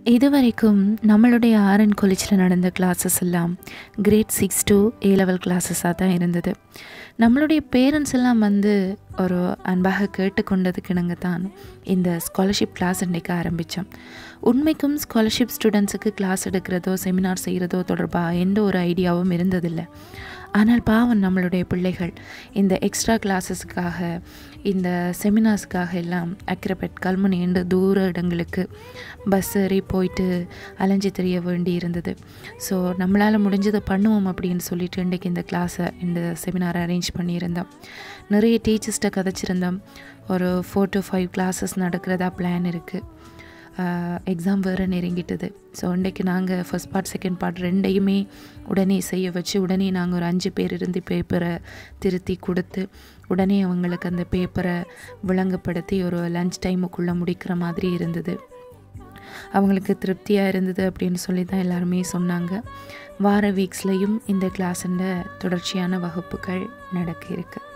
இதுவரைக்கும் நம்மளுடைய ஆர்என் காலேஜில் நடந்த கிளாஸஸ் எல்லாம் grade six to A level கிளாஸஸாக தான் இருந்தது நம்மளுடைய பேரண்ட்ஸ் எல்லாம் வந்து ஒரு அன்பாக கேட்டுக்கொண்டதுக்கிணங்க தான் இந்த ஸ்காலர்ஷிப் கிளாஸ் இன்றைக்கு ஆரம்பித்தோம் உண்மைக்கும் ஸ்காலர்ஷிப் ஸ்டூடெண்ட்ஸுக்கு கிளாஸ் எடுக்கிறதோ செமினார் செய்கிறதோ தொடர்பாக எந்த ஒரு ஐடியாவும் இருந்ததில்லை ஆனால் பாவம் நம்மளுடைய பிள்ளைகள் இந்த எக்ஸ்ட்ரா கிளாஸஸுக்காக இந்த செமினார்ஸ்க்காக எல்லாம் அக்ரபெட் கல்முனை என்று தூர இடங்களுக்கு பஸ் ஏறி போயிட்டு அலைஞ்சு தெரிய வேண்டி இருந்தது ஸோ நம்மளால் முடிஞ்சதை பண்ணுவோம் அப்படின்னு சொல்லிட்டு இன்றைக்கு இந்த கிளாஸை இந்த செமினாரை அரேஞ்ச் பண்ணியிருந்தோம் நிறைய டீச்சர்ஸ்கிட்ட கதைச்சிருந்தோம் ஒரு ஃபோர் டு ஃபைவ் கிளாஸஸ் நடக்கிறதா பிளான் இருக்குது எக்ஸாம் வேறு நெருங்கிட்டது ஸோ இன்றைக்கு நாங்கள் ஃபஸ்ட் பார்ட் செகண்ட் பார்ட் ரெண்டையுமே உடனே செய்ய வச்சு உடனே நாங்கள் ஒரு அஞ்சு பேர் இருந்து பேப்பரை திருத்தி கொடுத்து உடனே அவங்களுக்கு அந்த பேப்பரை விளங்கப்படுத்தி ஒரு லஞ்ச் டைமுக்குள்ளே முடிக்கிற மாதிரி இருந்தது அவங்களுக்கு திருப்தியாக இருந்தது அப்படின்னு சொல்லி தான் எல்லாருமே சொன்னாங்க வார வீக்ஸ்லேயும் இந்த கிளாஸுண்ட தொடர்ச்சியான வகுப்புகள் நடக்க இருக்குது